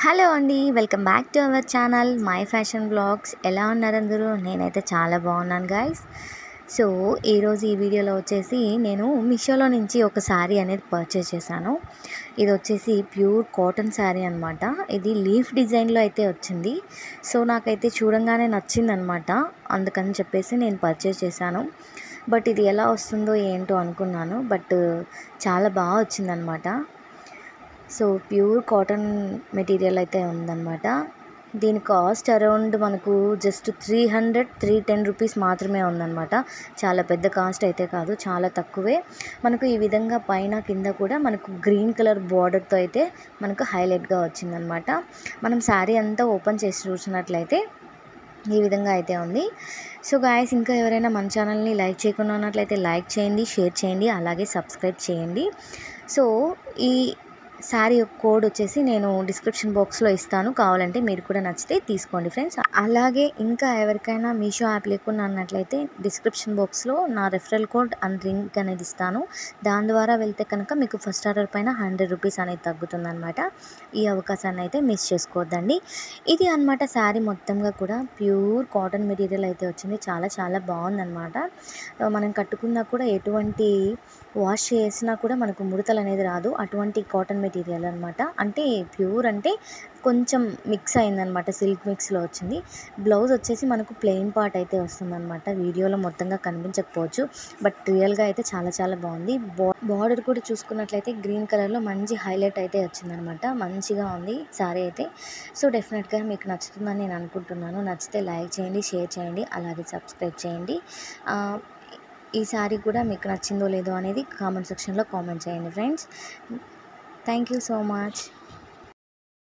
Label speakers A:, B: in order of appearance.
A: hello అండి welcome back to our channel my fashion blogs ఎలా ఉన్నారు అందరూ నేనైతే చాలా బాగున్నాను గాయస్ సో ఈరోజు ఈ వీడియోలో వచ్చేసి నేను మీషోలో నుంచి ఒక శారీ అనేది పర్చేస్ చేశాను ఇది వచ్చేసి ప్యూర్ కాటన్ శారీ అనమాట ఇది లీఫ్ డిజైన్లో అయితే వచ్చింది సో నాకైతే చూడంగానే నచ్చిందనమాట అందుకని చెప్పేసి నేను పర్చేస్ చేశాను బట్ ఇది ఎలా వస్తుందో ఏంటో అనుకున్నాను బట్ చాలా బాగా వచ్చిందనమాట సో ప్యూర్ కాటన్ మెటీరియల్ అయితే ఉందన్నమాట దీని కాస్ట్ అరౌండ్ మనకు just three hundred three ten rupees మాత్రమే ఉందన్నమాట చాలా పెద్ద కాస్ట్ అయితే కాదు చాలా తక్కువే మనకు ఈ విధంగా పైన కింద కూడా మనకు గ్రీన్ కలర్ బార్డర్తో అయితే మనకు హైలైట్గా వచ్చిందనమాట మనం శారీ అంతా ఓపెన్ చేసి చూసినట్లయితే ఈ విధంగా అయితే ఉంది సో గాయస్ ఇంకా ఎవరైనా మన ఛానల్ని లైక్ చేయకుండా ఉన్నట్లయితే లైక్ చేయండి షేర్ చేయండి అలాగే సబ్స్క్రైబ్ చేయండి సో ఈ శారీ యొక్క కోడ్ వచ్చేసి నేను డిస్క్రిప్షన్ బాక్స్లో ఇస్తాను కావాలంటే మీరు కూడా నచ్చితే తీసుకోండి ఫ్రెండ్స్ అలాగే ఇంకా ఎవరికైనా మీషో యాప్ లేకుండా అన్నట్లయితే డిస్క్రిప్షన్ బాక్స్లో నా రెఫరల్ కోడ్ అండ్ లింక్ అనేది ఇస్తాను దాని ద్వారా వెళ్తే కనుక మీకు ఫస్ట్ ఆర్డర్ పైన హండ్రెడ్ రూపీస్ అనేది తగ్గుతుందన్నమాట ఈ అవకాశాన్ని అయితే మిస్ చేసుకోవద్దండి ఇది అనమాట శారీ మొత్తంగా కూడా ప్యూర్ కాటన్ మెటీరియల్ అయితే వచ్చింది చాలా చాలా బాగుందన్నమాట మనం కట్టుకున్నా కూడా ఎటువంటి వాష్ చేసినా కూడా మనకు ముడతలు అనేది రాదు అటువంటి కాటన్ మెటీరియల్ అనమాట అంటే ప్యూర్ అంటే కొంచెం మిక్స్ అయిందనమాట సిల్క్ మిక్స్లో వచ్చింది బ్లౌజ్ వచ్చేసి మనకు ప్లెయిన్ పార్ట్ అయితే వస్తుందన్నమాట వీడియోలో మొత్తంగా కనిపించకపోవచ్చు బట్ రియల్గా అయితే చాలా చాలా బాగుంది బార్డర్ కూడా చూసుకున్నట్లయితే గ్రీన్ కలర్లో మంచి హైలైట్ అయితే వచ్చిందనమాట మంచిగా ఉంది సారీ అయితే సో డెఫినెట్గా మీకు నచ్చుతుందని నేను అనుకుంటున్నాను నచ్చితే లైక్ చేయండి షేర్ చేయండి అలాగే సబ్స్క్రైబ్ చేయండి ఈ శారీ కూడా మీకు నచ్చిందో లేదో అనేది కామెంట్ సెక్షన్లో కామెంట్ చేయండి friends thank you so much